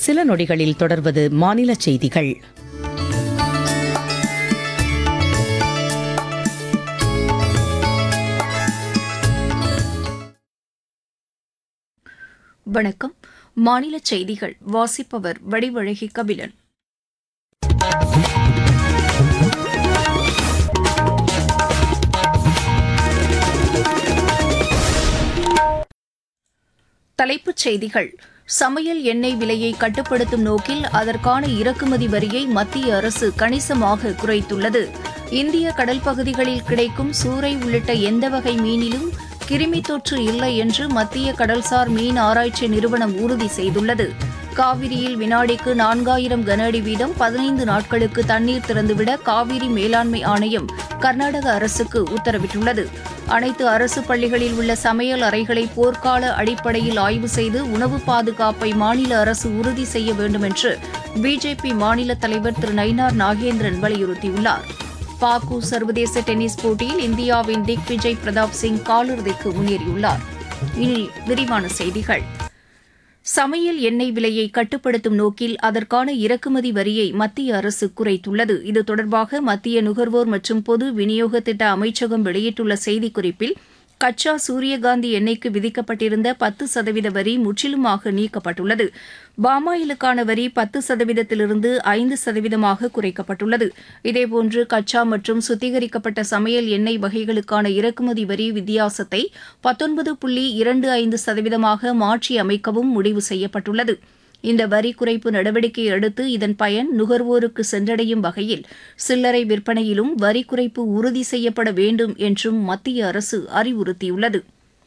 சில நொடிகளில் தொடர்வது மாநில செய்திகள் வணக்கம் மாநில செய்திகள் வாசிப்பவர் வடிவழகி கபிலன் தலைப்புச் செய்திகள் சமையல் எண்ணெய் விலையை கட்டுப்படுத்தும் நோக்கில் அதற்கான இறக்குமதி வரியை மத்திய அரசு கணிசமாக குறைத்துள்ளது இந்திய கடல் பகுதிகளில் கிடைக்கும் சூறை உள்ளிட்ட எந்த வகை மீனிலும் கிருமி தொற்று இல்லை என்று மத்திய கடல்சார் மீன் ஆராய்ச்சி நிறுவனம் உறுதி செய்துள்ளது காவிரியில் வினாடிக்கு நான்காயிரம் கன அடி வீதம் பதினைந்து நாட்களுக்கு தண்ணீர் திறந்துவிட காவிரி மேலாண்மை ஆணையம் கர்நாடக அரசுக்கு உத்தரவிட்டுள்ளது அனைத்து அரசு பள்ளிகளில் உள்ள சமையல் அறைகளை போர்க்கால அடிப்படையில் ஆய்வு செய்து உணவு பாதுகாப்பை மாநில அரசு உறுதி செய்ய வேண்டும் என்று பிஜேபி மாநில தலைவர் திரு நயினார் நாகேந்திரன் வலியுறுத்தியுள்ளார் பாக்கு சர்வதேச டென்னிஸ் போட்டியில் இந்தியாவின் திக் விஜய் பிரதாப் சிங் காலிறுதிக்கு முன்னேறியுள்ளார் இனி விரிவான செய்திகள் சமையல் எண்ணெய் விலையை கட்டுப்படுத்தும் நோக்கில் அதற்கான இறக்குமதி வரியை மத்திய அரசு குறைத்துள்ளது இது தொடர்பாக மத்திய நுகர்வோர் மற்றும் பொது விநியோக திட்ட அமைச்சகம் வெளியிட்டுள்ள செய்திக்குறிப்பில் கச்சா சூரியகாந்தி எண்ணெய்க்கு விதிக்கப்பட்டிருந்த பத்து சதவீத வரி முற்றிலுமாக நீக்கப்பட்டுள்ளது பாமாயிலுக்கான வரி பத்து சதவீதத்திலிருந்து ஐந்து சதவீதமாக குறைக்கப்பட்டுள்ளது இதேபோன்று கச்சா மற்றும் சுத்திகரிக்கப்பட்ட சமையல் எண்ணெய் வகைகளுக்கான இறக்குமதி வரி வித்தியாசத்தை பத்தொன்பது புள்ளி இரண்டு ஐந்து சதவீதமாக மாற்றி அமைக்கவும் முடிவு செய்யப்பட்டுள்ளது இந்த வரி குறைப்பு நடவடிக்கையை அடுத்து இதன் பயன் நுகர்வோருக்கு சென்றடையும் வகையில் சில்லறை விற்பனையிலும் வரி குறைப்பு உறுதி செய்யப்பட வேண்டும் என்றும் மத்திய அரசு அறிவுறுத்தியுள்ளது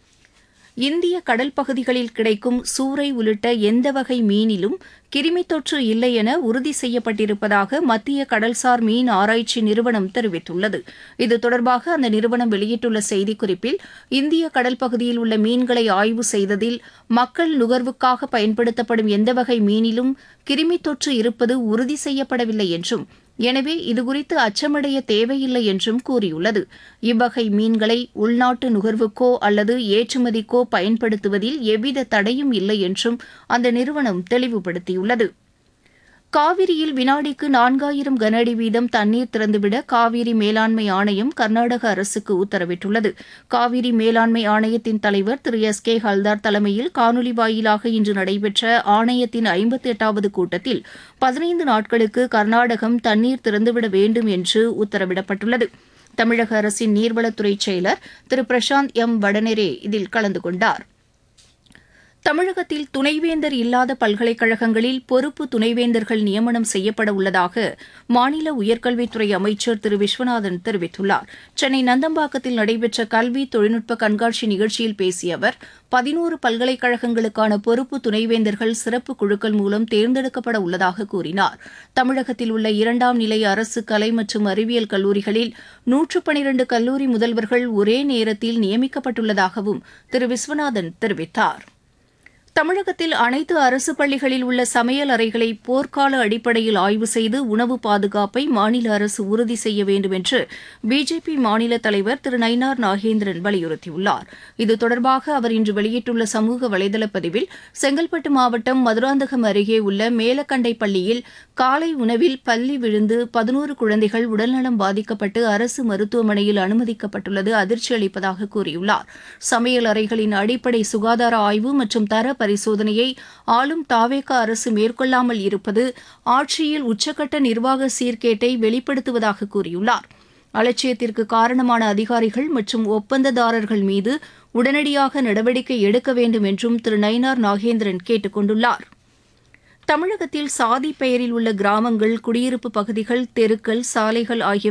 இந்திய கடல் பகுதிகளில் கிடைக்கும் சூறை உள்ளிட்ட எந்த வகை மீனிலும் கிருமித் தொற்று இல்லை என உறுதி செய்யப்பட்டிருப்பதாக மத்திய கடல்சார் மீன் ஆராய்ச்சி நிறுவனம் தெரிவித்துள்ளது இது தொடர்பாக அந்த நிறுவனம் வெளியிட்டுள்ள செய்திக்குறிப்பில் இந்திய கடல் பகுதியில் உள்ள மீன்களை ஆய்வு செய்ததில் மக்கள் நுகர்வுக்காக பயன்படுத்தப்படும் எந்த வகை மீனிலும் கிருமித் தொற்று இருப்பது உறுதி செய்யப்படவில்லை என்றும் எனவே இதுகுறித்து அச்சமடைய தேவையில்லை என்றும் கூறியுள்ளது இவ்வகை மீன்களை உள்நாட்டு நுகர்வுக்கோ அல்லது ஏற்றுமதிக்கோ பயன்படுத்துவதில் எவ்வித தடையும் இல்லை என்றும் அந்த நிறுவனம் தெளிவுபடுத்தியுள்ளது காவிரியில் வினாடிக்கு நான்காயிரம் கன அடி வீதம் தண்ணீர் திறந்துவிட காவிரி மேலாண்மை ஆணையம் கர்நாடக அரசுக்கு உத்தரவிட்டுள்ளது காவிரி மேலாண்மை ஆணையத்தின் தலைவர் திரு எஸ் கே ஹல்தார் தலைமையில் காணொலி வாயிலாக இன்று நடைபெற்ற ஆணையத்தின் ஐம்பத்தி எட்டாவது கூட்டத்தில் பதினைந்து நாட்களுக்கு கர்நாடகம் தண்ணீர் திறந்துவிட வேண்டும் என்று உத்தரவிடப்பட்டுள்ளது தமிழக அரசின் நீர்வளத்துறை செயலர் திரு பிரசாந்த் எம் வடநெரே இதில் கலந்து கொண்டார் தமிழகத்தில் துணைவேந்தர் இல்லாத பல்கலைக்கழகங்களில் பொறுப்பு துணைவேந்தர்கள் நியமனம் செய்யப்பட உள்ளதாக மாநில உயர்கல்வித்துறை அமைச்சர் திரு விஸ்வநாதன் தெரிவித்துள்ளார் சென்னை நந்தம்பாக்கத்தில் நடைபெற்ற கல்வி தொழில்நுட்ப கண்காட்சி நிகழ்ச்சியில் பேசிய அவர் பதினோரு பல்கலைக்கழகங்களுக்கான பொறுப்பு துணைவேந்தர்கள் சிறப்பு குழுக்கள் மூலம் தேர்ந்தெடுக்கப்பட உள்ளதாக கூறினார் தமிழகத்தில் உள்ள இரண்டாம் நிலை அரசு கலை மற்றும் அறிவியல் கல்லூரிகளில் நூற்று பனிரண்டு கல்லூரி முதல்வர்கள் ஒரே நேரத்தில் நியமிக்கப்பட்டுள்ளதாகவும் திரு விஸ்வநாதன் தெரிவித்தார் தமிழகத்தில் அனைத்து அரசு பள்ளிகளில் உள்ள சமையல் அறைகளை போர்க்கால அடிப்படையில் ஆய்வு செய்து உணவு பாதுகாப்பை மாநில அரசு உறுதி செய்ய வேண்டும் என்று பிஜேபி மாநில தலைவர் திரு நயினார் நாகேந்திரன் வலியுறுத்தியுள்ளார் இது தொடர்பாக அவர் இன்று வெளியிட்டுள்ள சமூக வலைதள பதிவில் செங்கல்பட்டு மாவட்டம் மதுராந்தகம் அருகே உள்ள மேலக்கண்டை பள்ளியில் காலை உணவில் பள்ளி விழுந்து பதினோரு குழந்தைகள் உடல்நலம் பாதிக்கப்பட்டு அரசு மருத்துவமனையில் அனுமதிக்கப்பட்டுள்ளது அதிர்ச்சி அளிப்பதாக கூறியுள்ளார் சமையல் அறைகளின் அடிப்படை சுகாதார ஆய்வு மற்றும் தர பரிசோதனையை ஆளும் தாவேக அரசு மேற்கொள்ளாமல் இருப்பது ஆட்சியில் உச்சக்கட்ட நிர்வாக சீர்கேட்டை வெளிப்படுத்துவதாக கூறியுள்ளார் அலட்சியத்திற்கு காரணமான அதிகாரிகள் மற்றும் ஒப்பந்ததாரர்கள் மீது உடனடியாக நடவடிக்கை எடுக்க வேண்டும் என்றும் திரு நயினார் நாகேந்திரன் கேட்டுக் கொண்டுள்ளார் தமிழகத்தில் சாதி பெயரில் உள்ள கிராமங்கள் குடியிருப்பு பகுதிகள் தெருக்கள் சாலைகள் ஆகியவை